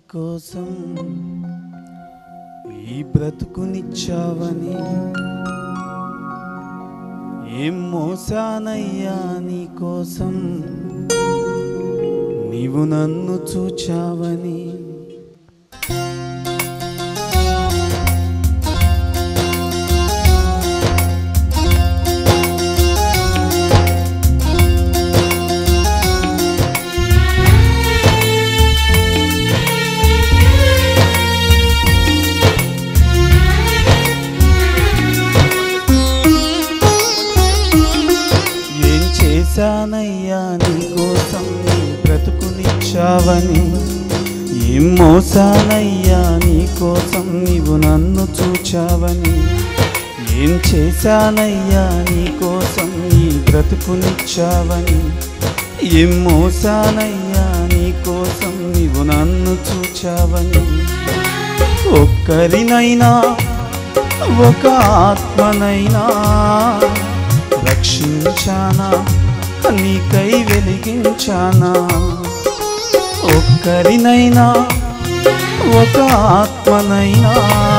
కోసం ఈ బ్రతుకునిచ్చావని ఏం మోసానయ్యా నీ కోసం నీవు నన్ను చూచావని ఏం చేశానయ్యా నీ కోసం నీ బ్రతుకునిచ్చావని ఏం మోసానయ్యా నీ కోసం నీవు నన్ను చూచావని ఏం చేశానయ్యా నీ కోసం నీ బ్రతుకునిచ్చావని ఏం మోసానయ్యా నీ కోసం నీవు నన్ను చూచావని ఒక్కరినైనా ఒక ఆత్మనైనా రక్షించానా నీకై వెలిగించానా ఒక్కరినైనా ఒక ఆత్మనైనా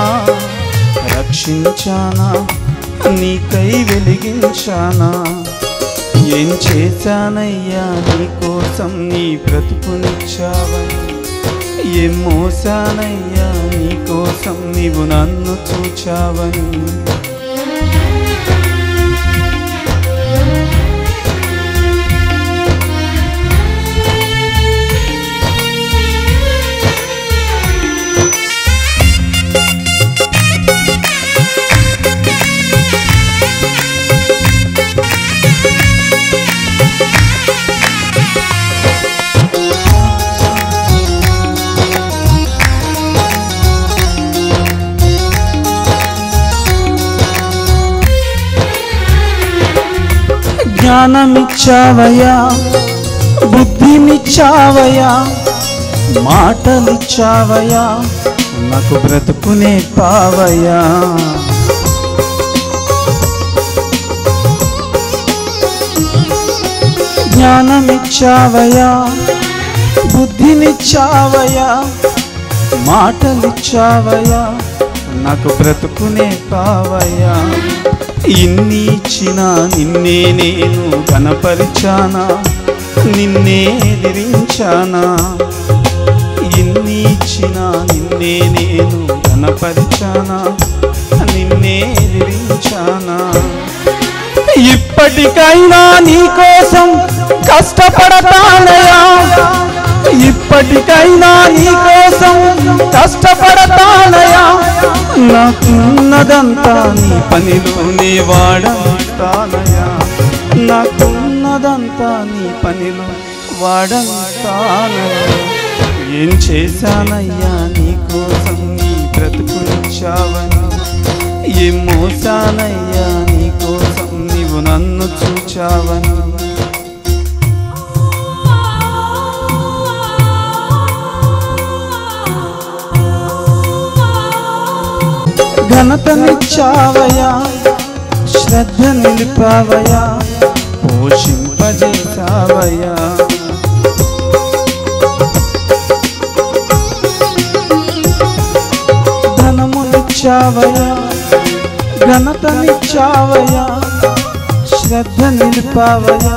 రక్షించానా నీకై వెలిగించానా ఏం చేశానయ్యా నీ కోసం నీ బ్రతుకునిచ్చావని ఏం మోసానయ్యా నీ కోసం నీవు నన్ను చూచావని జ్ఞానమిచ్చావయ్యా బుద్ధినిచ్చావయ్యా మాటలిచ్చావయ్యా నాకు బ్రతుకునే పావయ్యా జ్ఞానమిచ్చావయ్యా బుద్ధినిచ్చావయ్యా మాటలిచ్చావయ్యా నాకు బ్రతుకునే పావయ్యా ఇన్ని ఇచ్చిన నిన్నే నేను కనపరిచానా నిన్నే ఎదిరించానా ఇన్ని ఇచ్చిన నిన్నే నేను కనపరిచానా నిన్నే ఎదిరించానా ఇప్పటికైనా నీ కోసం కష్టపడతానయా ఇప్పటికైనా నీ కోసం కష్టపడతానయా నాకున్నదంతా నీ పనిలోనే వాడంతానయా నాకున్నదంతా నీ పనిలో వాడంతానయా ఏం చేశానయ్యా నీ కోసం నీ బ్రతుకునిచ్చావని ఏం మోసానయ్యా నీ కోసం నీవు నన్ను చూచావని ఘనతనిచ్చావయ్యా శ్రద్ధ నిలిపావయ్యా పోషింపజేసావయ్యా ధనమునిచ్చావయ్యా ఘనతనిచ్చావయ్యా శ్రద్ధ నిలిపావయ్యా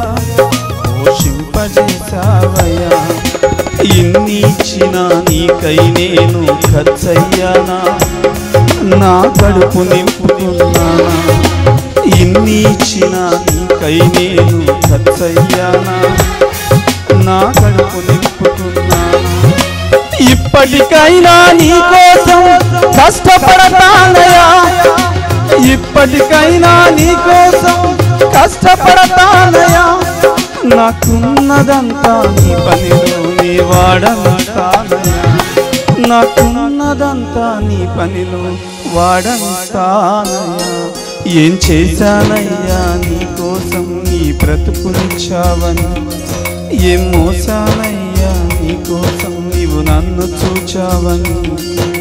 పోషింపజేసావయ్యా ఇన్ని ఇచ్చిన నీకై నేను ఖర్చయ్యానా నా కడుపు నింపుకున్నానా ఇన్ని ఇచ్చిన నీకై నేను ఖర్చయ్యానా నా కడుపు నింపుకున్నానా ఇప్పటికైనా నీ కోసం కష్టపడతానయా ఇప్పటికైనా నీ కోసం కష్టపడతానయా నాకున్నదంతా నీ పనిలో నీ వాడంతానయా నాకున్నదంతా నీ పనిలో వాడంతానయా ఏం చేశానయ్యా నీ కోసం నీ బ్రతుకునిచ్చావని ఏం మోసానయ్యా నీ కోసం నీవు నన్ను చూచావని